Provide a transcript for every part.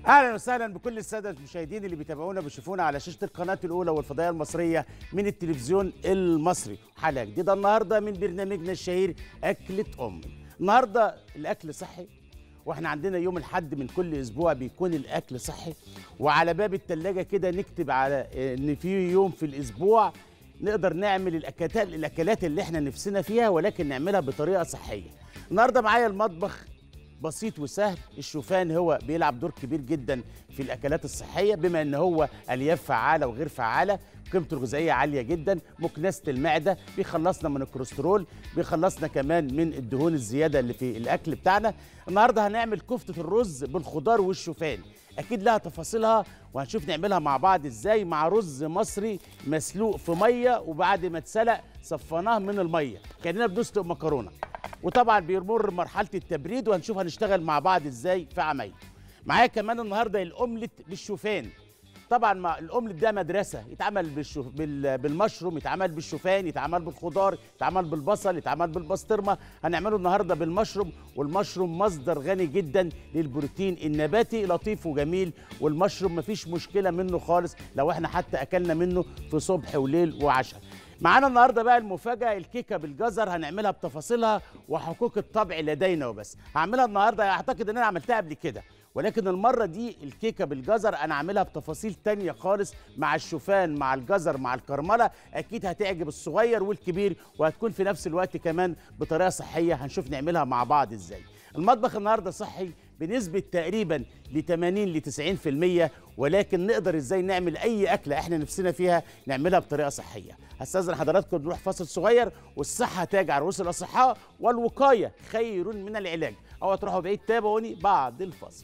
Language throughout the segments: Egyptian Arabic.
اهلا وسهلا بكل الساده المشاهدين اللي بيتابعونا بيشوفونا على شاشه القناه الاولى والفضائيه المصريه من التلفزيون المصري حلقه جديده النهارده من برنامجنا الشهير اكله امي النهارده الاكل صحي واحنا عندنا يوم الحد من كل اسبوع بيكون الاكل صحي وعلى باب التلاجة كده نكتب على ان في يوم في الاسبوع نقدر نعمل الاكلات الاكلات اللي احنا نفسنا فيها ولكن نعملها بطريقه صحيه النهارده معايا المطبخ بسيط وسهل الشوفان هو بيلعب دور كبير جدا في الاكلات الصحيه بما ان هو الياف فعاله وغير فعاله قيمته الغذائيه عاليه جدا مكنسه المعده بيخلصنا من الكوليسترول بيخلصنا كمان من الدهون الزياده اللي في الاكل بتاعنا النهارده هنعمل كفته الرز بالخضار والشوفان اكيد لها تفاصيلها وهنشوف نعملها مع بعض ازاي مع رز مصري مسلوق في ميه وبعد ما اتسلق صفناه من الميه كاننا بنسلق مكرونه وطبعا بيمر مرحله التبريد وهنشوف هنشتغل مع بعض ازاي في عمايله معايا كمان النهارده الاومليت بالشوفان طبعا مع الاومليت ده مدرسه يتعمل بالشوف... بال... بالمشروم يتعمل بالشوفان يتعمل بالخضار يتعمل بالبصل يتعمل بالبسطرمه هنعمله النهارده بالمشروم والمشروم مصدر غني جدا للبروتين النباتي لطيف وجميل والمشروم مفيش مشكله منه خالص لو احنا حتى اكلنا منه في صبح وليل وعشاء معانا النهارده بقى المفاجاه الكيكه بالجزر هنعملها بتفاصيلها وحقوق الطبع لدينا وبس هعملها النهارده اعتقد ان انا عملتها قبل كده ولكن المره دي الكيكه بالجزر انا عاملها بتفاصيل تانية خالص مع الشوفان مع الجزر مع الكرمله اكيد هتعجب الصغير والكبير وهتكون في نفس الوقت كمان بطريقه صحيه هنشوف نعملها مع بعض ازاي المطبخ النهارده صحي بنسبة تقريبا ل 80 ل 90% ولكن نقدر ازاي نعمل اي اكلة احنا نفسنا فيها نعملها بطريقة صحية. هستاذن حضراتكم نروح فاصل صغير والصحة تاج على رؤوس الاصحاء والوقاية خير من العلاج. اوعوا تروحوا بعيد تابعوني بعد الفاصل.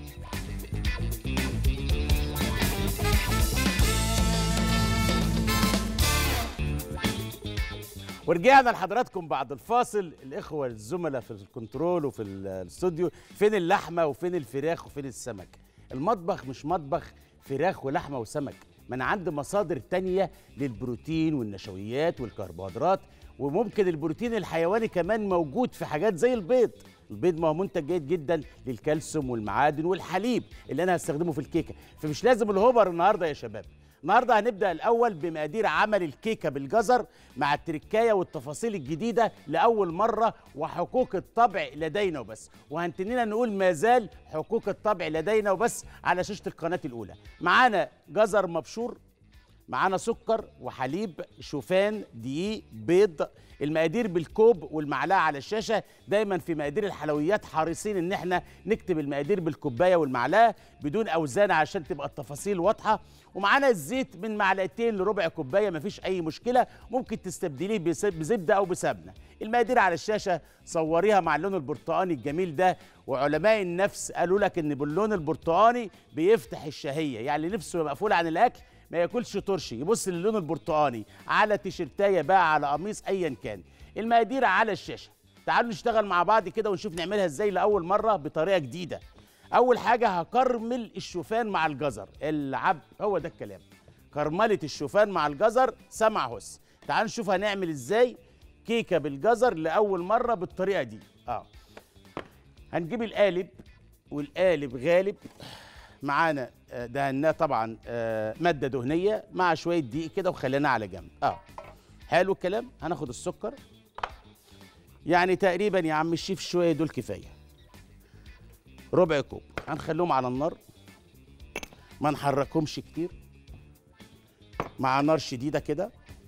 ورجعنا لحضراتكم بعد الفاصل الاخوه الزملاء في الكنترول وفي الاستوديو فين اللحمه وفين الفراخ وفين السمك المطبخ مش مطبخ فراخ ولحمه وسمك ما انا عندي مصادر تانية للبروتين والنشويات والكربوهيدرات وممكن البروتين الحيواني كمان موجود في حاجات زي البيض البيض ما هو منتج جيد جدا للكالسيوم والمعادن والحليب اللي انا هستخدمه في الكيكه فمش لازم الهوبر النهارده يا شباب النهارده هنبدا الاول بمقادير عمل الكيكه بالجزر مع التركايه والتفاصيل الجديده لاول مره وحقوق الطبع لدينا وبس وهنتنينا نقول ما زال حقوق الطبع لدينا وبس على شاشه القناه الاولى معانا جزر مبشور معانا سكر وحليب شوفان دقيق بيض المقادير بالكوب والمعلقه على الشاشه دايما في مقادير الحلويات حريصين ان احنا نكتب المقادير بالكوبايه والمعلقه بدون اوزان عشان تبقى التفاصيل واضحه ومعانا الزيت من معلقتين لربع كوبايه مفيش اي مشكله ممكن تستبدليه بزبده او بسمنه المقادير على الشاشه صوريها مع اللون البرتقاني الجميل ده وعلماء النفس قالوا لك ان باللون البرتقاني بيفتح الشهيه يعني نفسه مقفول عن الاكل ما ياكلش ترشي يبص للون البرتقاني على تيشرتايه بقى على قميص ايا كان المقادير على الشاشه تعالوا نشتغل مع بعض كده ونشوف نعملها ازاي لاول مره بطريقه جديده اول حاجه هكرمل الشوفان مع الجزر العب هو ده الكلام كرمله الشوفان مع الجزر سمع هس تعالوا نشوف هنعمل ازاي كيكه بالجزر لاول مره بالطريقه دي اه هنجيب القالب والقالب غالب معانا دهناه طبعا ماده دهنيه مع شويه دقيق كده وخليناه على جنب اه حلو الكلام هناخد السكر يعني تقريبا يا عم الشيف شويه دول كفايه ربع كوب هنخليهم على النار ما نحركهمش كتير مع نار شديده كده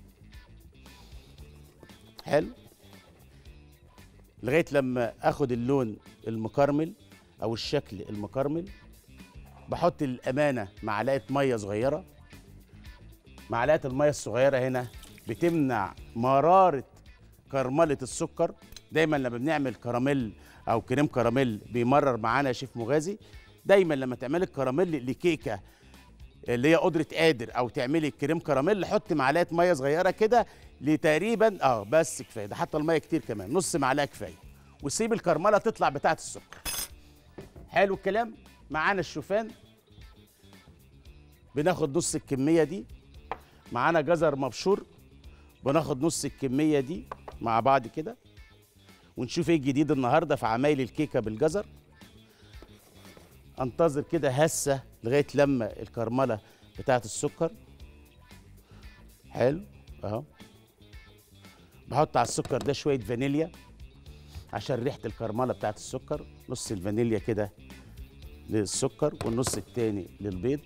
حلو لغايه لما اخد اللون المكرمل او الشكل المكرمل بحط الامانه معلقه ميه صغيره معلقه الميه الصغيره هنا بتمنع مراره كرمله السكر دايما لما بنعمل كراميل او كريم كراميل بيمرر معانا يا شيف مغازي دايما لما تعملي الكراميل لكيكه اللي هي قدره قادر او تعملي كريم كراميل حط معلقه ميه صغيره كده لتقريبا اه بس كفايه ده حتى الميه كتير كمان نص معلقه كفايه وسيب الكرمله تطلع بتاعه السكر حلو الكلام معانا الشوفان بناخد نص الكميه دي معانا جزر مبشور بناخد نص الكميه دي مع بعض كده ونشوف ايه الجديد النهارده في عمايل الكيكه بالجزر انتظر كده هسه لغايه لما الكرمله بتاعه السكر حلو اهو بحط على السكر ده شويه فانيليا عشان ريحه الكرمله بتاعه السكر نص الفانيليا كده للسكر والنص التاني للبيض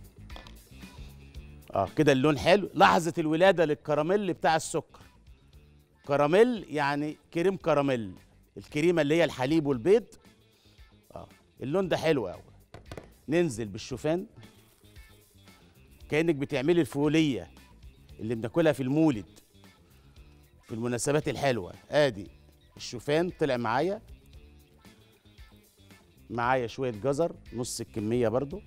اه كده اللون حلو لحظه الولاده للكراميل بتاع السكر كراميل يعني كريم كراميل الكريمه اللي هي الحليب والبيض اه اللون ده حلو قوي ننزل بالشوفان كانك بتعملي الفوليه اللي بناكلها في المولد في المناسبات الحلوه ادي الشوفان طلع معايا معايا شويه جزر نص الكميه برضو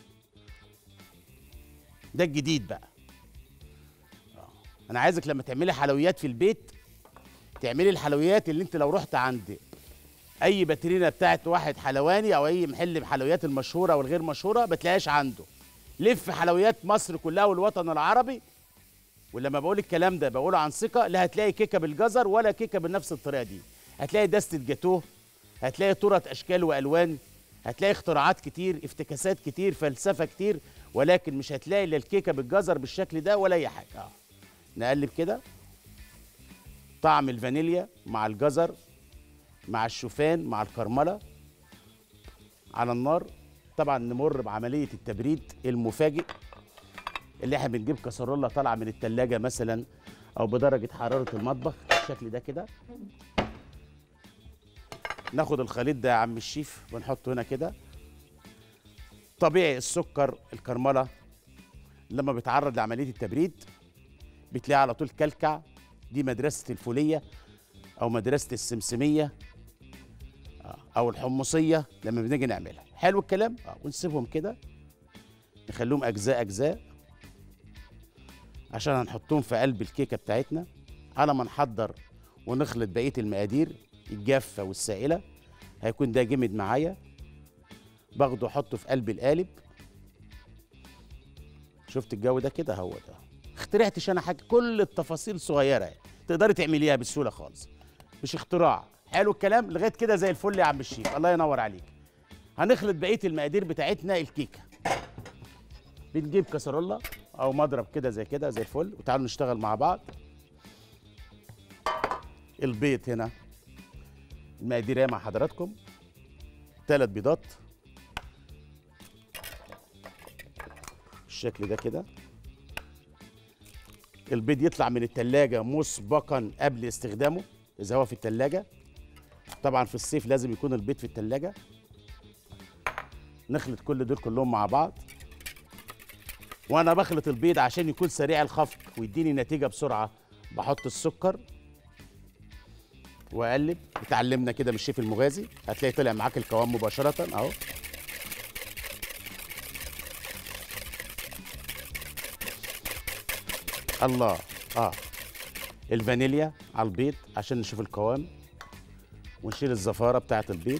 ده الجديد بقى آه. انا عايزك لما تعملي حلويات في البيت تعملي الحلويات اللي انت لو رحت عند اي باترينا بتاعت واحد حلواني او اي محل بحلويات المشهوره والغير مشهوره ما تلاقيهاش عنده لف حلويات مصر كلها والوطن العربي ولما بقول الكلام ده بقوله عن ثقه لا هتلاقي كيكه بالجزر ولا كيكه بنفس الطريقه دي هتلاقي دستة جاتوه هتلاقي تورت اشكال والوان هتلاقي اختراعات كتير افتكاسات كتير فلسفه كتير ولكن مش هتلاقي الا الكيكه بالجزر بالشكل ده ولا اي حاجه اه نقلب كده طعم الفانيليا مع الجزر مع الشوفان مع الكرمله على النار طبعا نمر بعمليه التبريد المفاجئ اللي احنا بنجيب كسرولة طالعه من التلاجة مثلا او بدرجه حراره المطبخ بالشكل ده كده ناخد الخليط ده يا عم الشيف ونحطه هنا كده طبيعي السكر الكرمله لما بيتعرض لعمليه التبريد بتلاقيه على طول كلكع دي مدرسه الفوليه او مدرسه السمسميه آه، او الحمصيه لما بنيجي نعملها حلو الكلام اه ونسيبهم كده نخليهم اجزاء اجزاء عشان هنحطهم في قلب الكيكه بتاعتنا على ما نحضر ونخلط بقيه المقادير الجافه والسائله هيكون ده جمد معايا باخده احطه في قلب القالب شفت الجو ده كده هو ده اخترعتش انا حاجه كل التفاصيل صغيره يعني تقدري تعمليها بسهوله خالص مش اختراع حلو الكلام لغايه كده زي الفل يا عم الشيف الله ينور عليك هنخلط بقيه المقادير بتاعتنا الكيكه بنجيب كسرولة او مضرب كده زي كده زي الفل وتعالوا نشتغل مع بعض البيض هنا المقادير اهي مع حضراتكم ثلاث بيضات بالشكل ده كده البيض يطلع من التلاجة مسبقا قبل استخدامه إذا هو في التلاجة طبعا في الصيف لازم يكون البيض في التلاجة نخلط كل دول كلهم مع بعض وانا بخلط البيض عشان يكون سريع الخفق ويديني نتيجة بسرعة بحط السكر واقلب اتعلمنا كده من الشيف المغازي هتلاقي طلع معاك القوام مباشرة اهو الله اه الفانيليا على البيض عشان نشوف القوام ونشيل الزفاره بتاعه البيض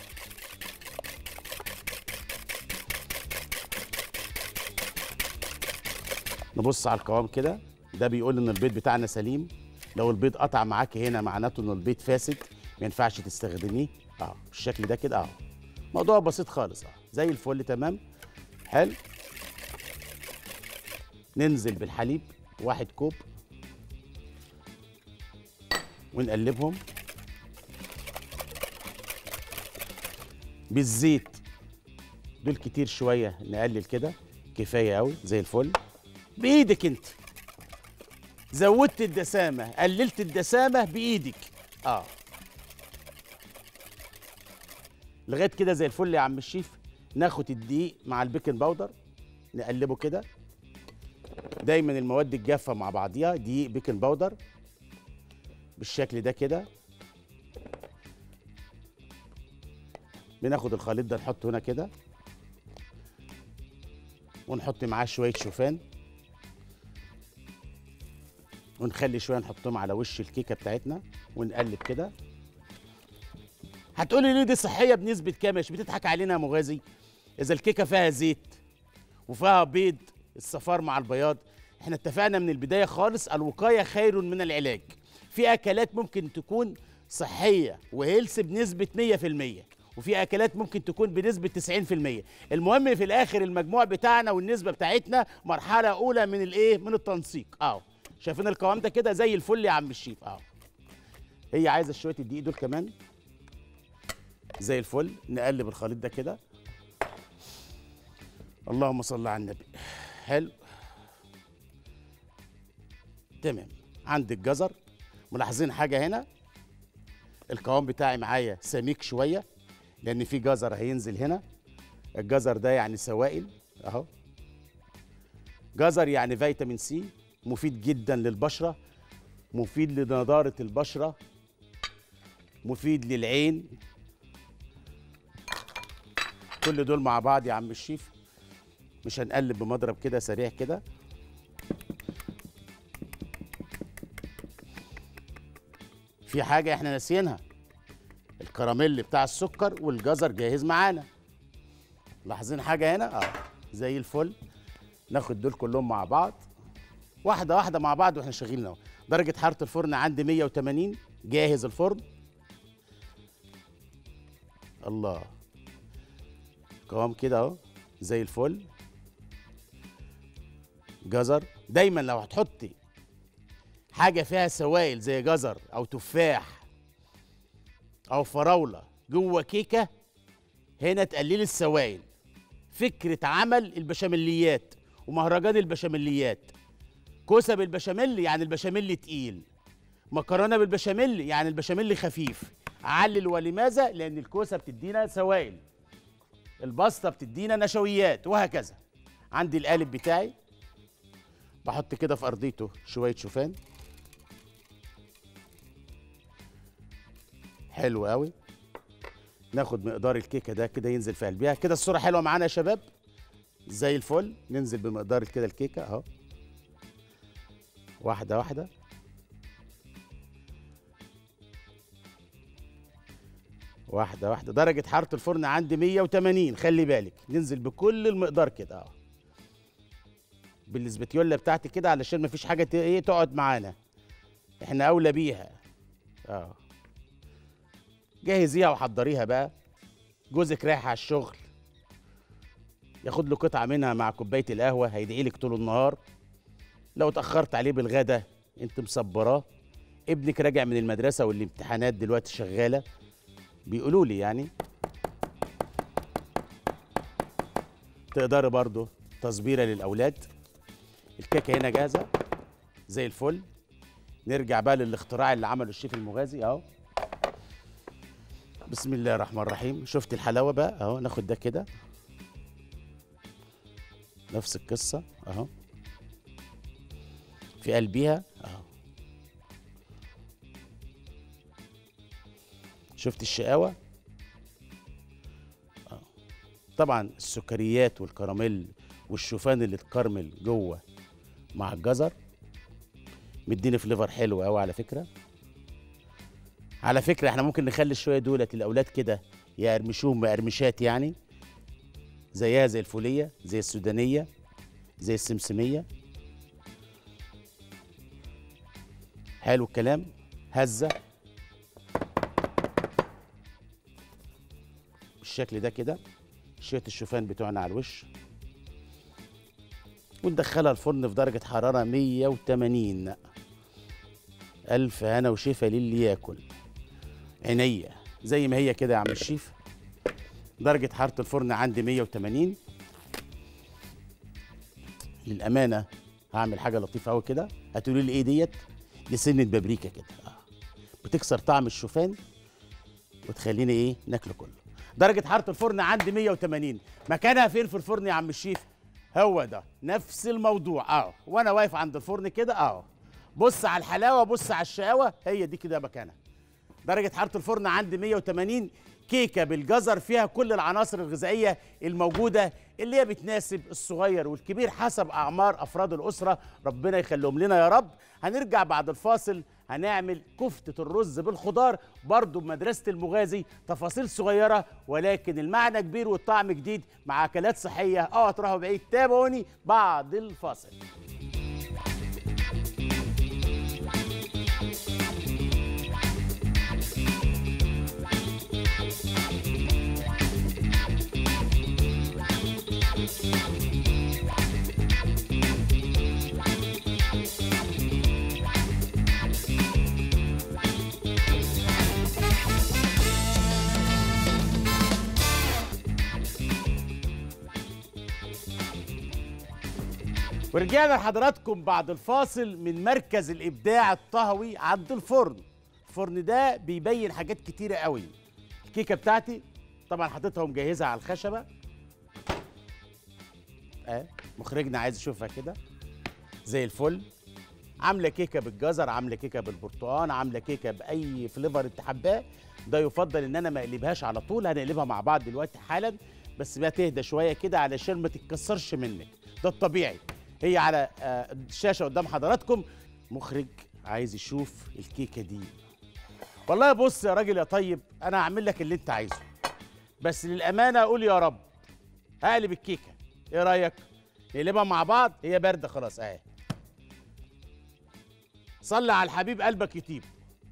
نبص على القوام كده ده بيقول ان البيض بتاعنا سليم لو البيض قطع معاك هنا معناته ان البيض فاسد ما ينفعش تستخدميه اه بالشكل ده كده اه موضوع بسيط خالص اه زي الفل تمام حلو ننزل بالحليب واحد كوب ونقلبهم بالزيت دول كتير شويه نقلل كده كفايه قوي زي الفل بايدك انت زودت الدسامه قللت الدسامه بايدك اه لغايه كده زي الفل يا عم الشيف ناخد الدقيق مع البيكنج باودر نقلبه كده دايما المواد الجافه مع بعضيها دقيق بيكنج باودر بالشكل ده كده بناخد الخليط ده نحطه هنا كده ونحط معاه شويه شوفان ونخلي شويه نحطهم على وش الكيكه بتاعتنا ونقلب كده هتقولي ليه دي صحيه بنسبه كام مش بتضحك علينا يا مغازي اذا الكيكه فيها زيت وفيها بيض الصفار مع البياض احنا اتفقنا من البدايه خالص الوقايه خير من العلاج في اكلات ممكن تكون صحيه وهيلث بنسبه 100% وفي اكلات ممكن تكون بنسبه 90% المهم في الاخر المجموع بتاعنا والنسبه بتاعتنا مرحله اولى من الايه من التنسيق اهو شايفين القوام ده كده زي الفل يا عم الشيف اهو هي عايزه شويه الدقيق دول كمان زي الفل نقلب الخليط ده كده اللهم صل على النبي حلو تمام عندك جزر ملاحظين حاجه هنا القوام بتاعي معايا سميك شويه لان في جزر هينزل هنا الجزر ده يعني سوائل اهو جزر يعني فيتامين سي مفيد جدا للبشره مفيد لنضاره البشره مفيد للعين كل دول مع بعض يا عم الشيف مش هنقلب بمضرب كده سريع كده في حاجة احنا ناسيينها الكراميل بتاع السكر والجزر جاهز معانا لاحظين حاجة هنا اه زي الفل ناخد دول كلهم مع بعض واحدة واحدة مع بعض واحنا شغالين اهو درجة حرارة الفرن عندي 180 جاهز الفرن الله قوام كده اهو زي الفل جزر دايما لو هتحطي حاجه فيها سوائل زي جزر او تفاح او فراوله جوه كيكه هنا تقللي السوائل فكره عمل البشاميليات ومهرجان البشاميليات كوسه بالبشاميل يعني البشاميل تقيل مكرونه بالبشاميل يعني البشاميل خفيف علل ولماذا لان الكوسه بتدينا سوائل الباستا بتدينا نشويات وهكذا عندي القالب بتاعي بحط كده في ارضيته شويه شوفان حلو قوي ناخد مقدار الكيكه ده كده ينزل في قلبها كده الصوره حلوه معانا يا شباب زي الفل ننزل بمقدار كده الكيكه اهو واحده واحده واحده واحده درجه حراره الفرن عندي 180 خلي بالك ننزل بكل المقدار كده اهو بالسبتيولا بتاعتي كده علشان مفيش حاجه ت- ايه تقعد معانا احنا اولى بيها اه جهزيها وحضريها بقى جوزك رايح على الشغل ياخد له قطعه منها مع كوبايه القهوه هيدعي لك طول النهار لو اتاخرت عليه بالغدا انت مصبراه ابنك راجع من المدرسه والامتحانات دلوقتي شغاله بيقولوا لي يعني تقدري برضو تصبيره للاولاد الكيكه هنا جاهزه زي الفل نرجع بقى للاختراع اللي عمله الشيف المغازي اهو بسم الله الرحمن الرحيم شفت الحلاوه بقى اهو ناخد ده كده نفس القصه اهو في قلبيها اهو شفت الشقاوه أهو. طبعا السكريات والكراميل والشوفان اللي اتكرمل جوه مع الجزر مديني فليفر حلو قوي على فكره على فكره احنا ممكن نخلي شويه دولت الاولاد كده يقرمشوهم بقرمشات يعني زيها زي الفوليه زي السودانيه زي السمسميه حلو الكلام هزه بالشكل ده كده شويه الشوفان بتوعنا على الوش وندخلها الفرن في درجة حرارة 180 ألف هنا وشفا للي ياكل عينيا زي ما هي كده يا عم الشيف درجة حرارة الفرن عندي 180 للأمانة هعمل حاجة لطيفة أوي كده هتقولي لي إيه ديت دي سنة بابريكا كده آه. بتكسر طعم الشوفان وتخليني إيه ناكله كله درجة حرارة الفرن عندي 180 مكانها فين في الفرن يا عم الشيف هو ده نفس الموضوع اهو وانا واقف عند الفرن كده اهو بص على الحلاوه بص على الشقاوه هي دي كده مكانها درجه حراره الفرن عندي 180 كيكه بالجزر فيها كل العناصر الغذائيه الموجوده اللي هي بتناسب الصغير والكبير حسب اعمار افراد الاسره ربنا يخليهم لنا يا رب هنرجع بعد الفاصل هنعمل كفتة الرز بالخضار برضو بمدرسة المغازي تفاصيل صغيرة ولكن المعنى كبير والطعم جديد مع أكلات صحية أو تروحوا بعيد تابعوني بعد الفاصل ورجعنا لحضراتكم بعد الفاصل من مركز الابداع الطهوي عند الفرن الفرن ده بيبين حاجات كتيره قوي الكيكه بتاعتي طبعا حاططها ومجهزها على الخشبه اه مخرجنا عايز يشوفها كده زي الفل عامله كيكه بالجزر عامله كيكه بالبرتقال عامله كيكه باي فليفر انت حباه ده يفضل ان انا ما اقلبهاش على طول هنقلبها مع بعض دلوقتي حالا بس بقى تهدى شويه كده علشان ما تتكسرش منك ده الطبيعي هي على آه، الشاشه قدام حضراتكم مخرج عايز يشوف الكيكه دي والله بص يا راجل يا طيب انا هعمل لك اللي انت عايزه بس للامانه اقول يا رب هقلب الكيكه ايه رايك نقلبها مع بعض هي بارده خلاص اهي صلي على الحبيب قلبك يطيب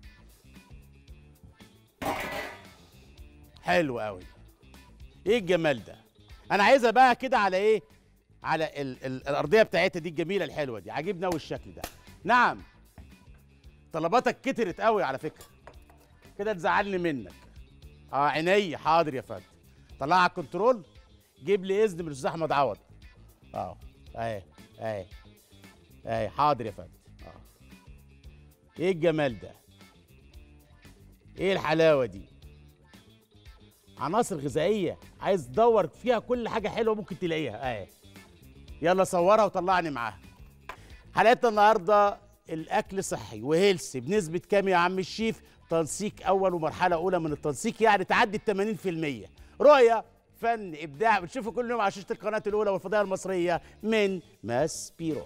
حلو قوي ايه الجمال ده انا عايزها بقى كده على ايه على ال ال الارضيه بتاعتها دي الجميله الحلوه دي عاجبني قوي الشكل ده نعم طلباتك كترت قوي على فكره كده تزعلني منك اه عيني حاضر يا فندم طلعها على الكنترول جيب لي اذن من الاستاذ احمد عوض اه اهي اهي اهي حاضر يا فندم اه ايه الجمال ده ايه الحلاوه دي عناصر غذائيه عايز تدور فيها كل حاجه حلوه ممكن تلاقيها اهي يلا صورها وطلعني معاها حلقتنا النهارده الاكل صحي وهيلثي بنسبه كام يا عم الشيف تنسيق اول ومرحله اولى من التنسيق يعني تعدي ال 80% رؤيه فن ابداع بتشوفوا كل يوم على شاشه القناه الاولى والفضائيه المصريه من ماس بيرو